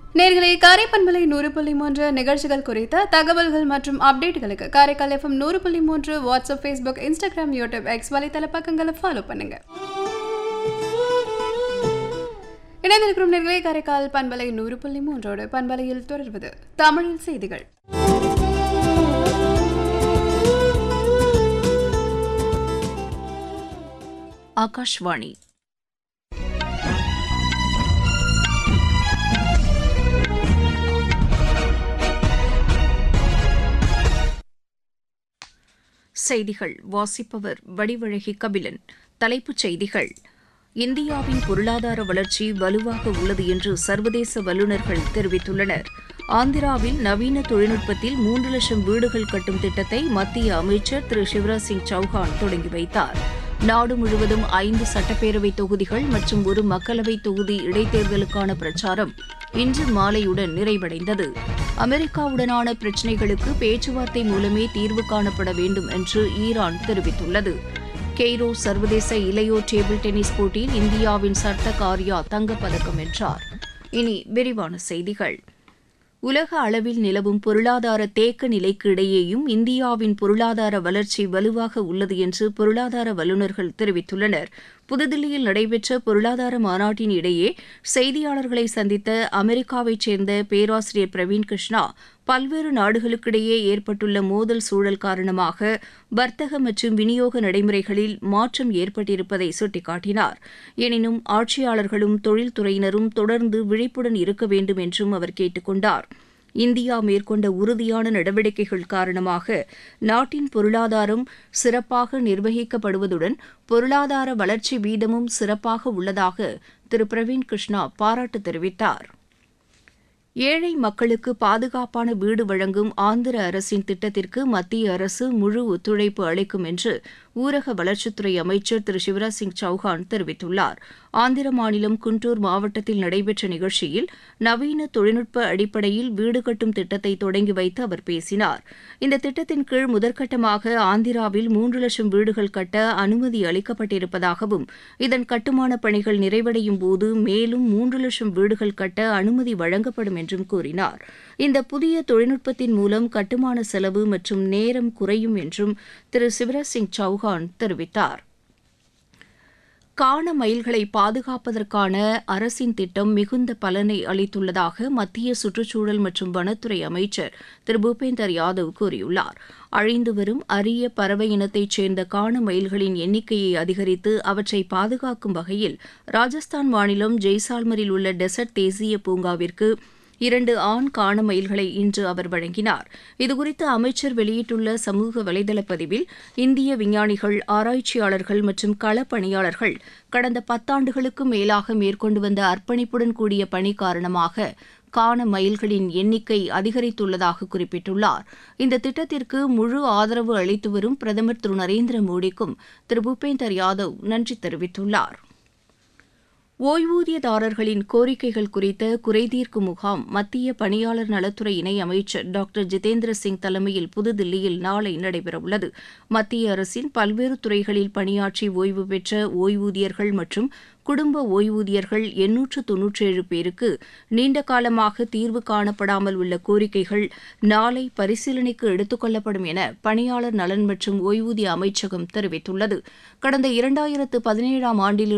நேர்களை காரைப்பண்பலை நூறு புள்ளி மூன்று நிகழ்ச்சிகள் குறித்த தகவல்கள் மற்றும் அப்டேட்டுகளுக்கு காரைக்கால் எஃப்எம் நூறு புள்ளி மூன்று WhatsApp Facebook Instagram YouTube X வலைத்தள பக்கங்களை ஃபாலோ பண்ணுங்க இணைந்திருக்கும் நேர்களை காரைக்கால் பண்பலை நூறு புள்ளி மூன்றோடு பண்பலையில் தொடர்வது தமிழில் செய்திகள் ஆகாஷ்வாணி செய்திகள் வாசிப்பவர் வடிவழகி கபிலன் தலைப்புச் செய்திகள் இந்தியாவின் பொருளாதார வளர்ச்சி வலுவாக உள்ளது என்று சர்வதேச வல்லுநர்கள் தெரிவித்துள்ளனர் ஆந்திராவில் நவீன தொழில்நுட்பத்தில் மூன்று லட்சம் வீடுகள் கட்டும் திட்டத்தை மத்திய அமைச்சர் திரு சிவராஜ் சிங் சௌஹான் தொடங்கி வைத்தார் நாடு முழுவதும் ஐந்து சட்டப்பேரவை தொகுதிகள் மற்றும் ஒரு மக்களவை தொகுதி இடைத்தேர்தலுக்கான பிரச்சாரம் இன்று மாலையுடன் நிறைவடைந்தது அமெரிக்காவுடனான பிரச்சினைகளுக்கு பேச்சுவார்த்தை மூலமே தீர்வு காணப்பட வேண்டும் என்று ஈரான் தெரிவித்துள்ளது கெய்ரோ சர்வதேச இளையோர் டேபிள் டென்னிஸ் போட்டியில் இந்தியாவின் சர்த்த காரியா தங்கப்பதக்கம் வென்றார் இனி விரிவான செய்திகள் உலக அளவில் நிலவும் பொருளாதார தேக்க நிலைக்கு இடையேயும் இந்தியாவின் பொருளாதார வளர்ச்சி வலுவாக உள்ளது என்று பொருளாதார வல்லுநர்கள் தெரிவித்துள்ளனர் புதுதில்லியில் நடைபெற்ற பொருளாதார மாநாட்டின் இடையே செய்தியாளர்களை சந்தித்த அமெரிக்காவைச் சேர்ந்த பேராசிரியர் பிரவீன் கிருஷ்ணா பல்வேறு நாடுகளுக்கிடையே ஏற்பட்டுள்ள மோதல் சூழல் காரணமாக வர்த்தக மற்றும் விநியோக நடைமுறைகளில் மாற்றம் ஏற்பட்டிருப்பதை சுட்டிக்காட்டினார் எனினும் ஆட்சியாளர்களும் தொழில்துறையினரும் தொடர்ந்து விழிப்புடன் இருக்க வேண்டும் என்றும் அவர் கேட்டுக் கொண்டார் இந்தியா மேற்கொண்ட உறுதியான நடவடிக்கைகள் காரணமாக நாட்டின் பொருளாதாரம் சிறப்பாக நிர்வகிக்கப்படுவதுடன் பொருளாதார வளர்ச்சி வீதமும் சிறப்பாக உள்ளதாக திரு பிரவீன் கிருஷ்ணா பாராட்டு தெரிவித்தார் ஏழை மக்களுக்கு பாதுகாப்பான வீடு வழங்கும் ஆந்திர அரசின் திட்டத்திற்கு மத்திய அரசு முழு ஒத்துழைப்பு அளிக்கும் என்று ஊரக வளர்ச்சித்துறை அமைச்சர் திரு சிவராஜ் சிங் சௌஹான் தெரிவித்துள்ளார் ஆந்திர மாநிலம் குண்டூர் மாவட்டத்தில் நடைபெற்ற நிகழ்ச்சியில் நவீன தொழில்நுட்ப அடிப்படையில் வீடு கட்டும் திட்டத்தை தொடங்கி வைத்து அவர் பேசினார் இந்த திட்டத்தின் கீழ் முதற்கட்டமாக ஆந்திராவில் மூன்று லட்சம் வீடுகள் கட்ட அனுமதி அளிக்கப்பட்டிருப்பதாகவும் இதன் கட்டுமான பணிகள் நிறைவடையும் போது மேலும் மூன்று லட்சம் வீடுகள் கட்ட அனுமதி வழங்கப்படும் என்றும் கூறினார் இந்த புதிய தொழில்நுட்பத்தின் மூலம் கட்டுமான செலவு மற்றும் நேரம் குறையும் என்றும் திரு சிவராஜ் சிங் சௌஹான் தெரிவித்தார் காண மயில்களை பாதுகாப்பதற்கான அரசின் திட்டம் மிகுந்த பலனை அளித்துள்ளதாக மத்திய சுற்றுச்சூழல் மற்றும் வனத்துறை அமைச்சர் திரு பூபேந்தர் யாதவ் கூறியுள்ளார் அழிந்து வரும் அரிய பறவை இனத்தைச் சேர்ந்த காண மயில்களின் எண்ணிக்கையை அதிகரித்து அவற்றை பாதுகாக்கும் வகையில் ராஜஸ்தான் மாநிலம் ஜெய்சால்மரில் உள்ள டெசர்ட் தேசிய பூங்காவிற்கு இரண்டு ஆண் காண மயில்களை இன்று அவர் வழங்கினார் இதுகுறித்து அமைச்சர் வெளியிட்டுள்ள சமூக வலைதள பதிவில் இந்திய விஞ்ஞானிகள் ஆராய்ச்சியாளர்கள் மற்றும் களப்பணியாளர்கள் கடந்த பத்தாண்டுகளுக்கும் மேலாக மேற்கொண்டு வந்த அர்ப்பணிப்புடன் கூடிய பணி காரணமாக காண மயில்களின் எண்ணிக்கை அதிகரித்துள்ளதாக குறிப்பிட்டுள்ளார் இந்த திட்டத்திற்கு முழு ஆதரவு அளித்து வரும் பிரதமர் திரு நரேந்திர மோடிக்கும் திரு பூபேந்தர் யாதவ் நன்றி தெரிவித்துள்ளார் ஓய்வூதியதாரர்களின் கோரிக்கைகள் குறித்த குறைதீர்க்கும் முகாம் மத்திய பணியாளர் நலத்துறை இணை அமைச்சர் டாக்டர் ஜிதேந்திர சிங் தலைமையில் புதுதில்லியில் நாளை நடைபெறவுள்ளது மத்திய அரசின் பல்வேறு துறைகளில் பணியாற்றி ஓய்வு பெற்ற ஓய்வூதியர்கள் மற்றும் குடும்ப ஓய்வூதியர்கள் எண்ணூற்று தொன்னூற்றேழு பேருக்கு நீண்ட காலமாக தீர்வு காணப்படாமல் உள்ள கோரிக்கைகள் நாளை பரிசீலனைக்கு எடுத்துக் கொள்ளப்படும் என பணியாளர் நலன் மற்றும் ஓய்வூதிய அமைச்சகம் தெரிவித்துள்ளது கடந்த இரண்டாயிரத்து பதினேழாம் ஆண்டில்